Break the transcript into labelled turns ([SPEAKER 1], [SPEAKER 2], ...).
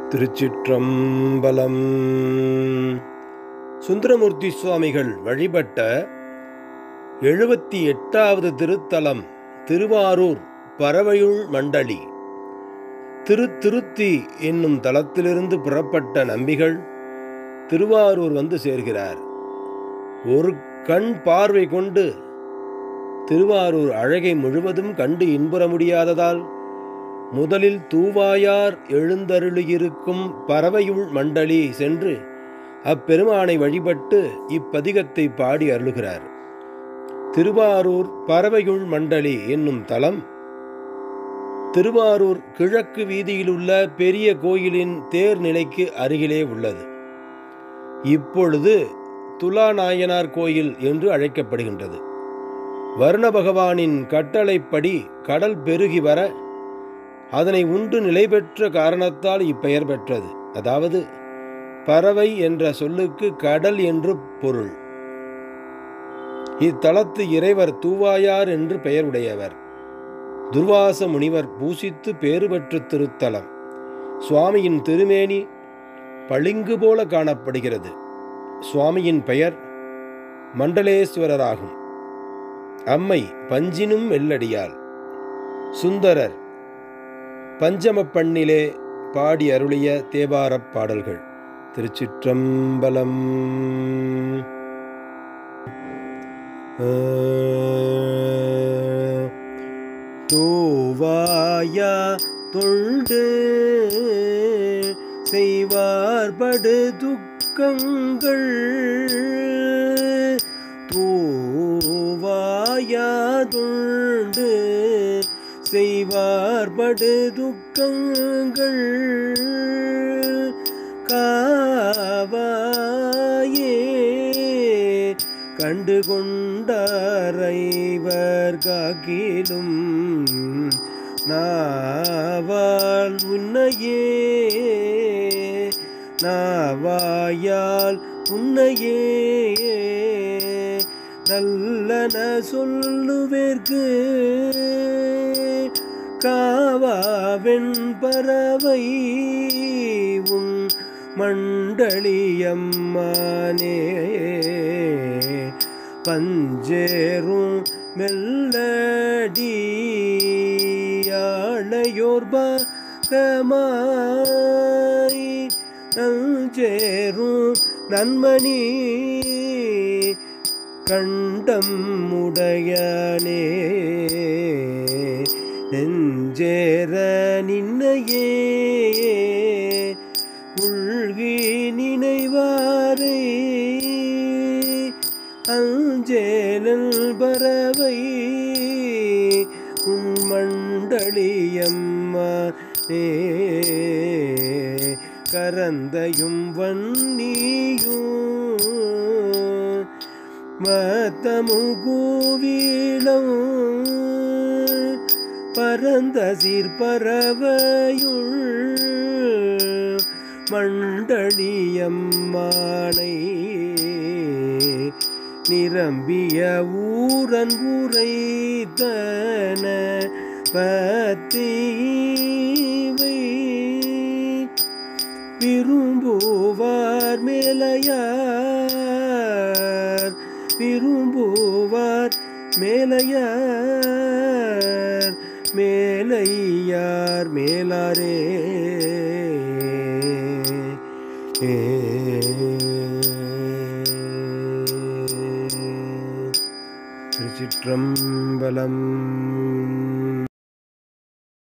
[SPEAKER 1] திருச்சிற்றம்பலம் சுந்தரமூர்த்தி சுவாமிகள் வழிபட்ட எழுபத்தி எட்டாவது திருத்தலம் திருவாரூர் பறவையுள் மண்டலி திருத்திருத்தி என்னும் தலத்திலிருந்து புறப்பட்ட நம்பிகள் திருவாரூர் வந்து சேர்கிறார் ஒரு கண் பார்வை கொண்டு திருவாரூர் அழகை முழுவதும் கண்டு இன்புற முடியாததால் முதலில் தூவாயார் எழுந்தருளியிருக்கும் பறவையுள் மண்டலி சென்று அப்பெருமானை வழிபட்டு இப்பதிகத்தை பாடி அருளுகிறார் திருவாரூர் பறவையுள் மண்டலி என்னும் தலம் திருவாரூர் கிழக்கு வீதியிலுள்ள பெரிய கோயிலின் தேர் நிலைக்கு அருகிலே உள்ளது இப்பொழுது துலாநாயனார் கோயில் என்று அழைக்கப்படுகின்றது வருண பகவானின் கட்டளைப்படி கடல் பெருகி வர அதனை உண்டு நிலை பெற்ற காரணத்தால் இப்பெயர் பெற்றது அதாவது பறவை என்ற சொல்லுக்கு கடல் என்று பொருள் இத்தலத்து இறைவர் தூவாயார் என்று பெயர் உடையவர் துர்வாச முனிவர் பூசித்து பேறு பெற்ற திருத்தலம் சுவாமியின் திருமேனி பளிங்கு போல காணப்படுகிறது சுவாமியின் பெயர் மண்டலேஸ்வரராகும் அம்மை பஞ்சினும் வெள்ளடியாள் சுந்தரர் பஞ்சம பண்ணிலே பாடி அருளிய தேவாரப் பாடல்கள் திருச்சிற்றம்பலம் தூவாயா தொண்டு செய்வார்படு துக்கங்கள் தூவாயா தொண்டு செய்வார்படு துக்கங்கள் காவாயே கண்டு கொண்டாரைவர் காக்கிலும் நாவால் உன்னையே நாவாயால் உன்னையே நல்லன சொல்லுவேற்கு காவாவெண் பறவை உன் மண்டலியம்மானே பஞ்சேரும் மெல்லடியாளையோர் பாகமாய் நஞ்சேரும் நன்மணி கண்டம் உடையனே நெஞ்சேர நின்னையே உள்கி நினைவாரே அஞ்சேலல் பறவை உன் மண்டலியம்மா நே கரந்தையும் வன்னியும் மத்தமும் கூவிலும் பரந்த சீர்பறவையுள் மண்டலியம்மானை நிரம்பிய ஊரன் உரைத்தன பத்தீவை விரும்புவார் மேலையார் விரும்புவார் மேலையார் மேலையார் மேலாரே ஏ திருச்சிற்றம்பலம்